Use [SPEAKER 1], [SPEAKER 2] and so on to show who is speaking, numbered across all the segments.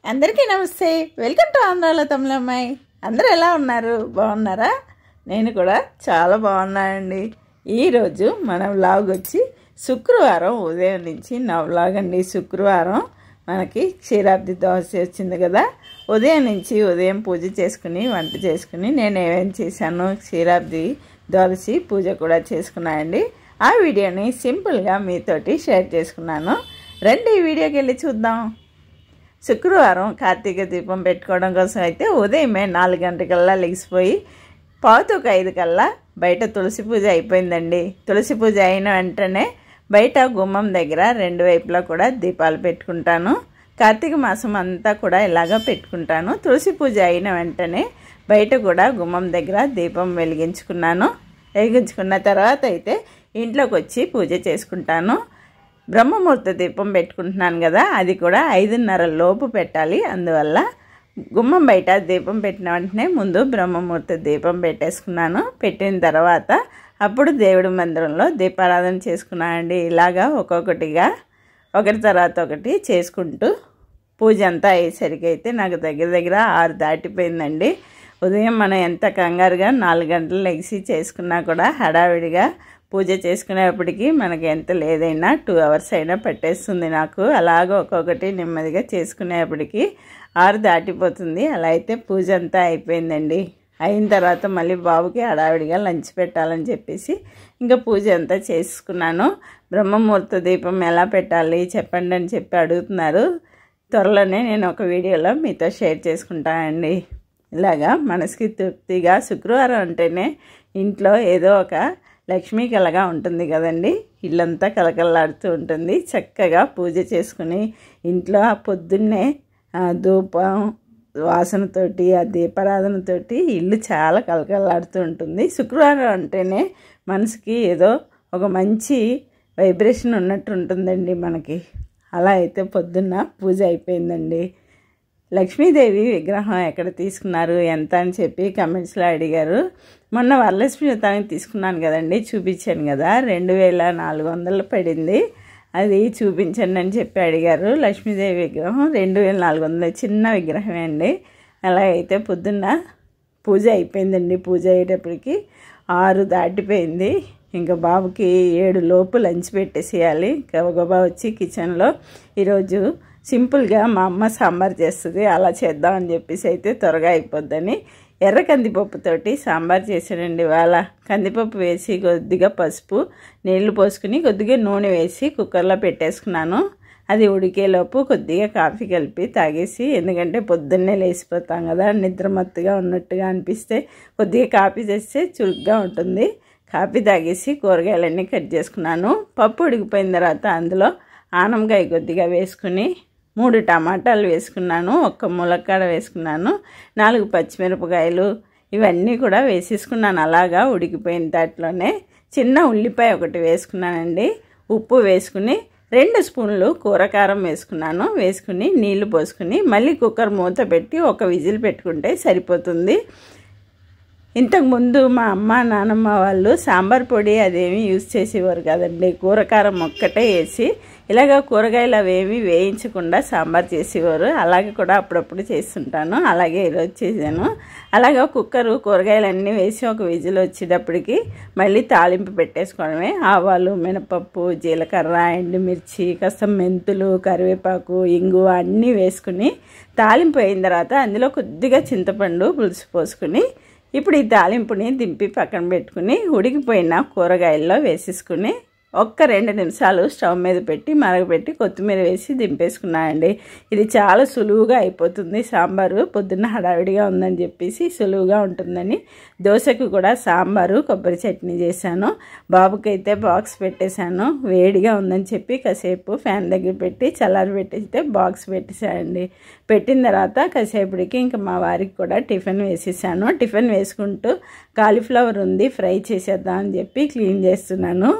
[SPEAKER 1] అందరికీ నమస్తే welcome to ఆంధ్రాలో తమిళమ్మాయి అందరూ ఎలా ఉన్నారు బాగున్నారా నేను కూడా చాలా బాగున్నానండి ఈరోజు మన వ్లాగ్ వచ్చి శుక్రవారం ఉదయం నుంచి నా వ్లాగ్ అండి శుక్రవారం మనకి క్షీరాబ్ది దోశ వచ్చింది కదా ఉదయం నుంచి ఉదయం పూజ చేసుకుని వంట చేసుకుని నేను ఏమేం చేశాను క్షీరాబ్ది దోశ పూజ కూడా చేసుకున్నానండి ఆ వీడియోని సింపుల్గా మీతోటి షేర్ చేసుకున్నాను రండి ఈ వీడియోకి వెళ్ళి చూద్దాం శుక్రవారం కార్తీక దీపం పెట్టుకోవడం కోసం అయితే ఉదయమే నాలుగు గంటలకల్లా లెగిసిపోయి పావుతూకు ఐదు కల్లా బయట తులసి పూజ అయిపోయిందండి తులసి పూజ అయిన వెంటనే బయట గుమ్మం దగ్గర రెండు వైపులా కూడా దీపాలు పెట్టుకుంటాను కార్తీక మాసం అంతా కూడా ఇలాగ పెట్టుకుంటాను తులసి పూజ అయిన వెంటనే బయట కూడా గుమ్మం దగ్గర దీపం వెలిగించుకున్నాను వెలిగించుకున్న తర్వాత అయితే ఇంట్లోకి వచ్చి పూజ చేసుకుంటాను బ్రహ్మముహూర్త దీపం పెట్టుకుంటున్నాను కదా అది కూడా ఐదున్నర లోపు పెట్టాలి అందువల్ల గుమ్మం బయట దీపం పెట్టిన వెంటనే ముందు బ్రహ్మముహూర్త దీపం పెట్టేసుకున్నాను పెట్టిన తర్వాత అప్పుడు దేవుడి మందిరంలో దీపారాధన చేసుకున్నానండి ఇలాగా ఒక్కొక్కటిగా ఒకటి తర్వాత ఒకటి చేసుకుంటూ పూజ అంతా అయ్యేసరికి అయితే నాకు దగ్గర దగ్గర ఆరు దాటిపోయిందండి ఉదయం మనం ఎంత కంగారుగా నాలుగు గంటలు లెగిసి చేసుకున్నా కూడా హడావిడిగా పూజ చేసుకునేప్పటికి మనకి ఎంత లేదైనా టూ అవర్స్ అయినా పట్టేస్తుంది నాకు అలాగ ఒక్కొక్కటి నెమ్మదిగా చేసుకునేప్పటికి ఆరు దాటిపోతుంది అలా అయితే పూజ అంతా అయిపోయిందండి అయిన తర్వాత మళ్ళీ బాబుకి హడావిడిగా లంచ్ పెట్టాలని చెప్పేసి ఇంకా పూజ అంతా చేసుకున్నాను బ్రహ్మముహూర్త దీపం ఎలా పెట్టాలి చెప్పండి అని చెప్పి అడుగుతున్నారు త్వరలోనే నేను ఒక వీడియోలో మీతో షేర్ చేసుకుంటానండి ఇలాగా మనసుకి తృప్తిగా శుక్రవారం అంటేనే ఇంట్లో ఏదో ఒక లక్ష్మీ కలగా ఉంటుంది కదండి ఇల్లంతా కలకలలాడుతూ ఉంటుంది చక్కగా పూజ చేసుకుని ఇంట్లో ఆ పొద్దున్నే ధూపం వాసనతోటి ఆ దీపారాధనతోటి ఇల్లు చాలా కలకలాడుతూ ఉంటుంది శుక్రవారం అంటేనే మనసుకి ఏదో ఒక మంచి వైబ్రేషన్ ఉన్నట్టు ఉంటుందండి మనకి అలా అయితే పొద్దున్న పూజ అయిపోయిందండి లక్ష్మీదేవి విగ్రహం ఎక్కడ తీసుకున్నారు ఎంత అని చెప్పి కమెంట్స్లో అడిగారు మొన్న వరలక్ష్మి వ్రతానికి తీసుకున్నాను కదండి చూపించాను కదా రెండు వేల నాలుగు వందలు పడింది అది చూపించండి అని చెప్పి అడిగారు లక్ష్మీదేవి విగ్రహం రెండు వేల నాలుగు వందలు చిన్న విగ్రహమే అండి అలా అయితే పొద్దున్న పూజ అయిపోయిందండి పూజ అయ్యేటప్పటికి ఆరు దాటిపోయింది ఇంకా బాబుకి ఏడు లోపు లంచ్ పెట్టేసేయాలి గబగబా వచ్చి కిచెన్లో ఈరోజు సింపుల్గా మా అమ్మ సాంబార్ చేస్తుంది అలా చేద్దామని చెప్పేసి అయితే త్వరగా అయిపోద్దని ఎర్ర కందిపప్పుతోటి సాంబార్ చేశానండి ఇవాళ కందిపప్పు వేసి కొద్దిగా పసుపు నీళ్లు పోసుకుని కొద్దిగా నూనె వేసి కుక్కర్లో పెట్టేసుకున్నాను అది ఉడికేలోపు కొద్దిగా కాఫీ కలిపి తాగేసి ఎందుకంటే పొద్దున్నే లేచిపోతాం కదా నిద్రమత్తుగా ఉన్నట్టుగా అనిపిస్తే కొద్దిగా కాఫీ చేస్తే చురుగ్గా ఉంటుంది కాఫీ తాగేసి కూరగాయలన్నీ కట్ చేసుకున్నాను పప్పు ఉడికిపోయిన తర్వాత అందులో ఆనంకాయ కొద్దిగా వేసుకుని మూడు టమాటాలు వేసుకున్నాను ఒక్క ములక్కాడ వేసుకున్నాను నాలుగు పచ్చిమిరపకాయలు ఇవన్నీ కూడా వేసేసుకున్నాను అలాగా ఉడికిపోయిన దాంట్లోనే చిన్న ఉల్లిపాయ ఒకటి వేసుకున్నానండి ఉప్పు వేసుకుని రెండు స్పూన్లు కూరకారం వేసుకున్నాను వేసుకుని నీళ్లు పోసుకుని మళ్ళీ కుక్కర్ మూత పెట్టి ఒక విజిల్ పెట్టుకుంటే సరిపోతుంది ఇంతకుముందు మా అమ్మ నానమ్మ వాళ్ళు సాంబార్ పొడి అదేమి యూజ్ చేసేవారు కదండి కూరకారం ఒక్కటే వేసి ఇలాగ కూరగాయలు అవేమి వేయించకుండా సాంబార్ చేసేవారు అలాగే కూడా అప్పుడప్పుడు చేస్తుంటాను అలాగే ఈరోజు చేశాను అలాగే కుక్కరు కూరగాయలన్నీ వేసి ఒక విజిల్ వచ్చేటప్పటికి మళ్ళీ తాలింపు పెట్టేసుకోవడమే ఆవాలు మినపప్పు జీలకర్ర ఎండుమిర్చి కాస్త మెంతులు కరివేపాకు ఇంగు అన్నీ వేసుకుని తాలింపు అయిన తర్వాత అందులో కొద్దిగా చింతపండు పులుసు పోసుకుని ఇప్పుడు ఈ తాలింపుని దింపి పక్కన పెట్టుకుని ఉడికిపోయిన కూరగాయల్లో వేసేసుకుని ఒక్క రెండు నిమిషాలు స్టవ్ మీద పెట్టి మరగపెట్టి కొత్తిమీర వేసి దింపేసుకున్నానండి ఇది చాలా సులువుగా అయిపోతుంది సాంబారు పొద్దున్న హడావిడిగా ఉందని చెప్పేసి సులువుగా ఉంటుందని దోశకు కూడా సాంబారు కొబ్బరి చట్నీ చేశాను బాబుకైతే బాక్స్ పెట్టేశాను వేడిగా ఉందని చెప్పి కాసేపు ఫ్యాన్ దగ్గర పెట్టి చల్లారి పెట్టేస్తే బాక్స్ పెట్టేశానండి పెట్టిన తర్వాత కాసేపటికి ఇంకా మా వారికి కూడా టిఫిన్ వేసేసాను టిఫిన్ వేసుకుంటూ కాలీఫ్లవర్ ఉంది ఫ్రై చేసేద్దాం అని చెప్పి క్లీన్ చేస్తున్నాను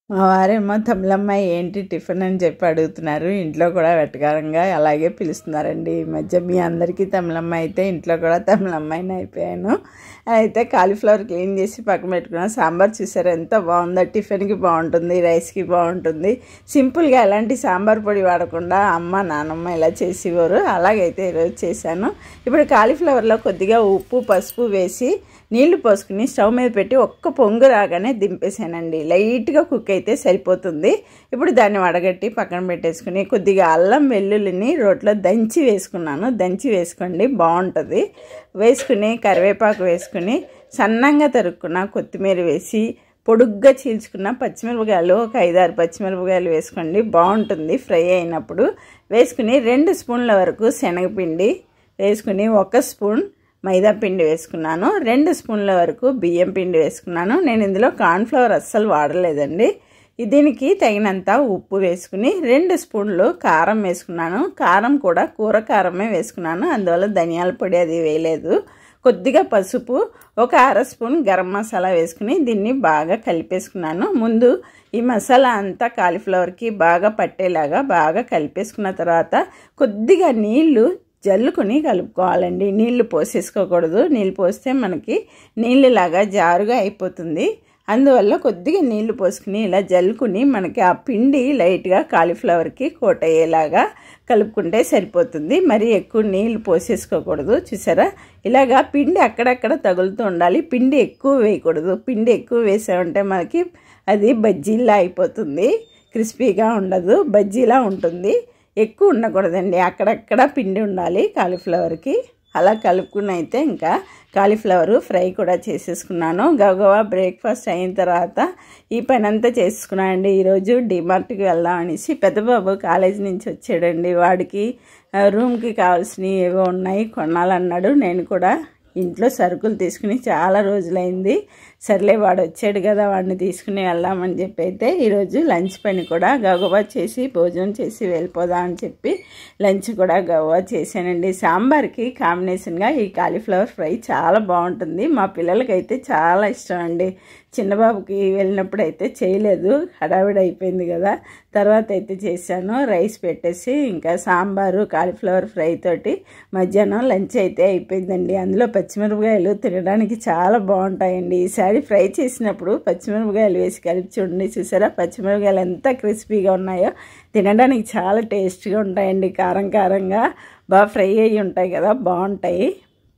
[SPEAKER 1] మా వారేమో తమిళమ్మాయి ఏంటి టిఫిన్ అని చెప్పి అడుగుతున్నారు ఇంట్లో కూడా వెటకారంగా అలాగే పిలుస్తున్నారండి ఈ మధ్య మీ అందరికీ తమిళమ్మాయి అయితే ఇంట్లో కూడా తమిళమ్మాయిని అయిపోయాను అయితే కాలీఫ్లవర్ క్లీన్ చేసి పక్కన పెట్టుకున్నాను సాంబార్ చూసారు ఎంత బాగుందో టిఫిన్కి బాగుంటుంది రైస్కి బాగుంటుంది సింపుల్గా ఎలాంటి సాంబార్ పొడి వాడకుండా అమ్మ నాన్నమ్మ ఇలా చేసేవారు అలాగైతే ఈరోజు చేశాను ఇప్పుడు కాలీఫ్లవర్లో కొద్దిగా ఉప్పు పసుపు వేసి నీళ్లు పోసుకుని స్టవ్ మీద పెట్టి ఒక్క పొంగు రాగానే దింపేసానండి లైట్గా కుక్ అయితే సరిపోతుంది ఇప్పుడు దాన్ని వడగట్టి పక్కన పెట్టేసుకుని కొద్దిగా అల్లం వెల్లుల్లిని రోట్లో దంచి వేసుకున్నాను దంచి వేసుకోండి బాగుంటుంది వేసుకుని కరివేపాకు వేసుకుని సన్నంగా తరుక్కున్న కొత్తిమీర వేసి పొడుగ్గా చీల్చుకున్న పచ్చిమిరపకాయలు ఒక ఐదారు పచ్చిమిరపకాయలు వేసుకోండి బాగుంటుంది ఫ్రై అయినప్పుడు వేసుకుని రెండు స్పూన్ల వరకు శనగపిండి వేసుకుని ఒక స్పూన్ మైదా పిండి వేసుకున్నాను రెండు స్పూన్ల వరకు బియ్యం పిండి వేసుకున్నాను నేను ఇందులో కార్న్ఫ్లవర్ అస్సలు వాడలేదండి దీనికి తగినంత ఉప్పు వేసుకుని రెండు స్పూన్లు కారం వేసుకున్నాను కారం కూడా కూర కారమే వేసుకున్నాను అందువల్ల ధనియాల పొడి అది వేయలేదు కొద్దిగా పసుపు ఒక అర స్పూన్ గరం మసాలా వేసుకుని దీన్ని బాగా కలిపేసుకున్నాను ముందు ఈ మసాలా అంతా కాలీఫ్లవర్కి బాగా పట్టేలాగా బాగా కలిపేసుకున్న తర్వాత కొద్దిగా నీళ్లు జల్లుకొని కలుపుకోవాలండి నీళ్లు పోసేసుకోకూడదు నీళ్ళు పోస్తే మనకి నీళ్ళలాగా జారుగా అయిపోతుంది అందువల్ల కొద్దిగా నీళ్లు పోసుకుని ఇలా జల్లుకుని మనకి ఆ పిండి లైట్గా కాలీఫ్లవర్కి కోట్ అయ్యేలాగా కలుపుకుంటే సరిపోతుంది మరి ఎక్కువ నీళ్లు పోసేసుకోకూడదు చూసారా ఇలాగా పిండి అక్కడక్కడ తగులుతూ ఉండాలి పిండి ఎక్కువ వేయకూడదు పిండి ఎక్కువ వేసామంటే మనకి అది బజ్జీలా అయిపోతుంది క్రిస్పీగా ఉండదు బజ్జీలా ఉంటుంది ఎక్కువ ఉండకూడదండి అక్కడక్కడ పిండి ఉండాలి కాలీఫ్లవర్కి అలా కలుపుకుని అయితే ఇంకా కాలీఫ్లవర్ ఫ్రై కూడా చేసేసుకున్నాను గవగవా బ్రేక్ఫాస్ట్ అయిన తర్వాత ఈ పని అంతా చేసుకున్నానండి ఈరోజు డిమార్ట్కి వెళ్దాం అనేసి పెద్దబాబు కాలేజీ నుంచి వచ్చాడండి వాడికి రూమ్కి కావాల్సినవి ఏవో ఉన్నాయి కొనాలన్నాడు నేను కూడా ఇంట్లో సరుకులు తీసుకుని చాలా రోజులైంది సర్లే వాడు వచ్చాడు కదా వాడిని తీసుకుని వెళ్దామని చెప్పి అయితే ఈరోజు లంచ్ పని కూడా గవగవా చేసి భోజనం చేసి వెళ్ళిపోదాం అని చెప్పి లంచ్ కూడా గవగవా చేశానండి సాంబార్కి కాంబినేషన్గా ఈ కాలీఫ్లవర్ ఫ్రై చాలా బాగుంటుంది మా పిల్లలకైతే చాలా ఇష్టం అండి చిన్నబాబుకి వెళ్ళినప్పుడు అయితే చేయలేదు హడావిడి అయిపోయింది కదా తర్వాత అయితే చేశాను రైస్ పెట్టేసి ఇంకా సాంబారు కాలీఫ్లవర్ ఫ్రై తోటి మధ్యాహ్నం లంచ్ అయితే అయిపోయిందండి అందులో పచ్చిమిరపకాయలు తినడానికి చాలా బాగుంటాయండి ఈసారి ఫ్రై చేసినప్పుడు పచ్చిమిరపకాయలు వేసి కలిపి చూడండి చూసారా పచ్చిమిరపకాయలు ఎంత క్రిస్పీగా ఉన్నాయో తినడానికి చాలా టేస్ట్గా ఉంటాయండి కారం కారంగా బాగా ఫ్రై అయ్యి ఉంటాయి కదా బాగుంటాయి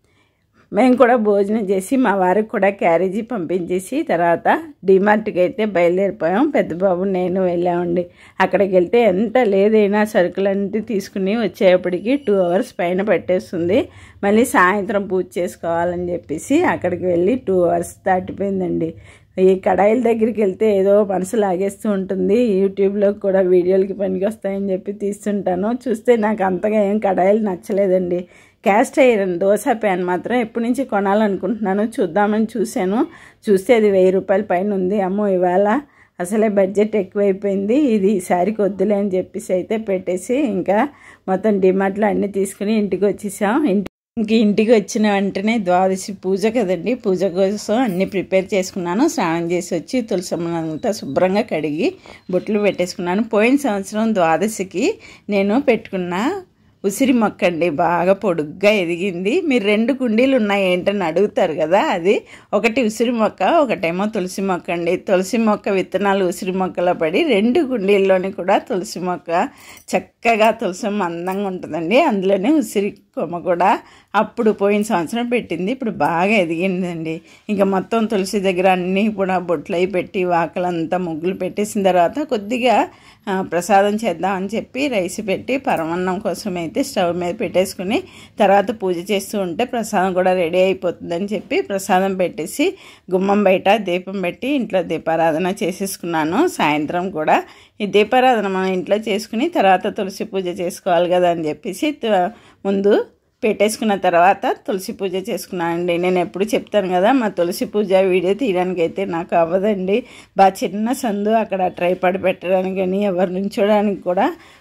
[SPEAKER 1] మేము కూడా భోజనం చేసి మా వారికి కూడా క్యారేజీ పంపించేసి తర్వాత డిమార్ట్కి అయితే బయలుదేరిపోయాం పెద్ద బాబు నేను వెళ్ళామండి అక్కడికి వెళ్తే ఎంత లేదైనా సరుకులన్నీ తీసుకుని వచ్చేప్పటికి టూ అవర్స్ పైన పెట్టేస్తుంది మళ్ళీ సాయంత్రం పూజ చేసుకోవాలని చెప్పేసి అక్కడికి వెళ్ళి టూ అవర్స్ దాటిపోయిందండి ఈ కడాయిల దగ్గరికి వెళ్తే ఏదో మనసు లాగేస్తూ ఉంటుంది యూట్యూబ్లో కూడా వీడియోలకి పనికి వస్తాయని చెప్పి తీస్తుంటాను చూస్తే నాకు అంతగా ఏం కడాయిలు నచ్చలేదండి క్యాస్ట్ ఐరన్ దోశ ప్యాన్ మాత్రం ఎప్పటి నుంచి కొనాలనుకుంటున్నాను చూద్దామని చూశాను చూస్తే అది వెయ్యి రూపాయల పైన ఉంది అమ్మో ఇవాళ అసలే బడ్జెట్ ఎక్కువైపోయింది ఇది ఈసారికి వద్దులే అని చెప్పేసి అయితే పెట్టేసి ఇంకా మొత్తం డిమార్ట్లో అన్నీ తీసుకుని ఇంటికి వచ్చేసాం ఇంటి ఇంక ఇంటికి వచ్చిన వెంటనే ద్వాదశి పూజ కదండి పూజ కోసం అన్నీ ప్రిపేర్ చేసుకున్నాను స్నానం చేసి వచ్చి తులసమ్మనంతా శుభ్రంగా కడిగి బొట్లు పెట్టేసుకున్నాను పోయిన సంవత్సరం ద్వాదశికి నేను పెట్టుకున్న ఉసిరి మొక్క అండి బాగా పొడుగ్గా ఎదిగింది మీరు రెండు కుండీలు ఉన్నాయి ఏంటని అడుగుతారు కదా అది ఒకటి ఉసిరి మొక్క ఒకటేమో తులసి మొక్క అండి తులసి మొక్క విత్తనాలు ఉసిరి మొక్కలో పడి రెండు కుండీల్లోని కూడా తులసి మొక్క చక్కగా తులసమ్మ అందంగా ఉంటుందండి అందులోనే ఉసిరి కొమ్మ కూడా అప్పుడు పోయిన సంవత్సరం పెట్టింది ఇప్పుడు బాగా ఎదిగిందండి ఇంకా మొత్తం తులసి దగ్గర అన్నీ కూడా బొట్లు అయి పెట్టి వాకలంతా ముగ్గులు పెట్టేసిన తర్వాత కొద్దిగా ప్రసాదం చేద్దాం అని చెప్పి రైస్ పెట్టి పరమన్నం కోసం అయితే స్టవ్ మీద పెట్టేసుకుని తర్వాత పూజ చేస్తూ ఉంటే ప్రసాదం కూడా రెడీ అయిపోతుందని చెప్పి ప్రసాదం పెట్టేసి గుమ్మం బయట దీపం పెట్టి ఇంట్లో దీపారాధన చేసేసుకున్నాను సాయంత్రం కూడా ఈ దీపారాధన మనం ఇంట్లో చేసుకుని తర్వాత తులసి పూజ చేసుకోవాలి కదా అని చెప్పేసి ముందు పెట్టేసుకున్న తర్వాత తులసి పూజ చేసుకున్నానండి నేను ఎప్పుడు చెప్తాను కదా మా తులసి పూజ వీడియో తీయడానికి అయితే నాకు అవ్వదండి బాగా చిన్న సందు అక్కడ ట్రైపాడ్ పెట్టడానికి కానీ ఎవరు నుంచోడానికి కూడా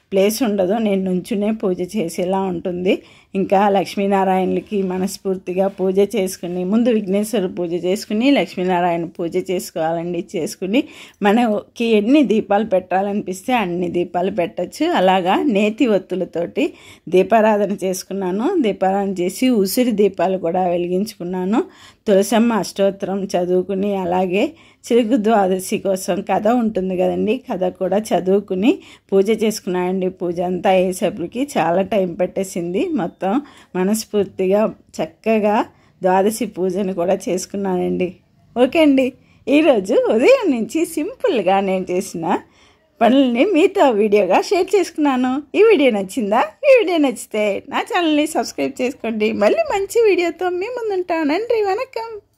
[SPEAKER 1] ప్లేస్ ఉండదు నేను నుంచునే పూజ చేసేలా ఉంటుంది ఇంకా లక్ష్మీనారాయణలకి మనస్ఫూర్తిగా పూజ చేసుకుని ముందు విఘ్నేశ్వర పూజ చేసుకుని లక్ష్మీనారాయణ పూజ చేసుకోవాలండి చేసుకుని మనకి ఎన్ని దీపాలు పెట్టాలనిపిస్తే అన్ని దీపాలు పెట్టచ్చు అలాగా నేతి ఒత్తులతోటి దీపారాధన చేసుకున్నాను దీపారాధన చేసి ఉసిరి దీపాలు కూడా వెలిగించుకున్నాను తులసమ్మ అష్టోత్తరం చదువుకుని అలాగే చిలుకు ద్వాదశి కోసం కథ ఉంటుంది కదండి కథ కూడా చదువుకుని పూజ చేసుకున్నానండి పూజ అంతా అయ్యేసరికి చాలా టైం పెట్టేసింది మొత్తం మనస్ఫూర్తిగా చక్కగా ద్వాదశి పూజను కూడా చేసుకున్నానండి ఓకే అండి ఈరోజు ఉదయం నుంచి సింపుల్గా నేను చేసిన పనుల్ని మీతో వీడియోగా షేర్ చేసుకున్నాను ఈ వీడియో నచ్చిందా ఈ వీడియో నచ్చితే నా ఛానల్ని సబ్స్క్రైబ్ చేసుకోండి మళ్ళీ మంచి వీడియోతో మీ ముందుంటాను నன்றి వనకం